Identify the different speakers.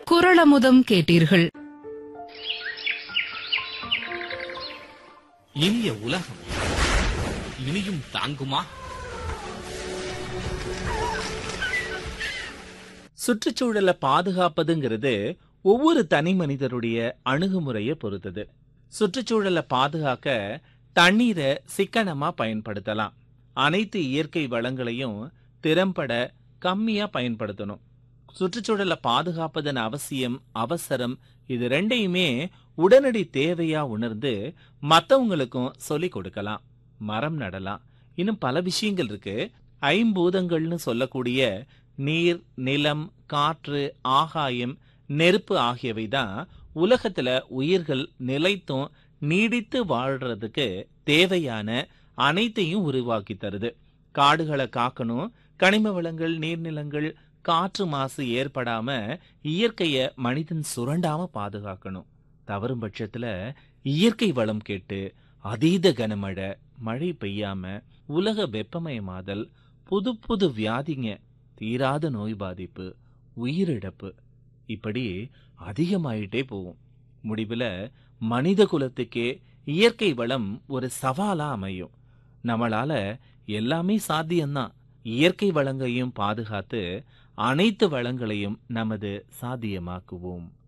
Speaker 1: குரளமுதம் கேட்டீர்கள்
Speaker 2: இனிய உலகம் இனியும் தாங்குமா
Speaker 3: சுற்றுச்சூழலை பாதுகாப்பதுங்கிறது ஒவ்வொரு தனி மனிதருடைய அணுகுமுறையை பொறுத்தது சுற்றுச்சூழலை பாதுகாக்க தண்ணீரை சிக்கனமா பயன்படுத்தலாம் அனைத்து இயற்கை வளங்களையும் திறம்பட கம்மியா பயன்படுத்தணும் சுற்றுச்சூழலை பாதுகாப்பதன் அவசியம் அவசரம் இது ரெண்டையுமே உடனடி தேவையா உணர்ந்து மத்தவங்களுக்கும் சொல்லிக் கொடுக்கலாம் மரம் நடலாம் இன்னும் பல விஷயங்கள் இருக்கு ஐம்பூதங்கள்னு சொல்லக்கூடிய நீர் நிலம் காற்று ஆகாயம் நெருப்பு ஆகியவை தான் உலகத்துல உயிர்கள் நிலைத்தும் நீடித்து வாழ்றதுக்கு தேவையான அனைத்தையும் உருவாக்கி தருது காடுகளை காக்கணும் கனிம வளங்கள் நீர்நிலங்கள் காற்று மாசு ஏற்படாம இயற்கைய மனிதன் சுரண்டாம பாதுகாக்கணும் தவறும் பட்சத்துல இயற்கை வளம் கேட்டு அதீத கனமழை மழை பெய்யாம உலக வெப்பமயமாதல் புது புது வியாதிங்க தீராத நோய் பாதிப்பு உயிரிழப்பு இப்படி அதிகமாயிட்டே போகும் முடிவுல மனித குலத்துக்கே இயற்கை வளம் ஒரு சவாலா அமையும் நம்மளால எல்லாமே சாத்தியம்தான் இயற்கை வளங்களையும் பாதுகாத்து அனைத்து வளங்களையும் நமது சாத்தியமாக்குவோம்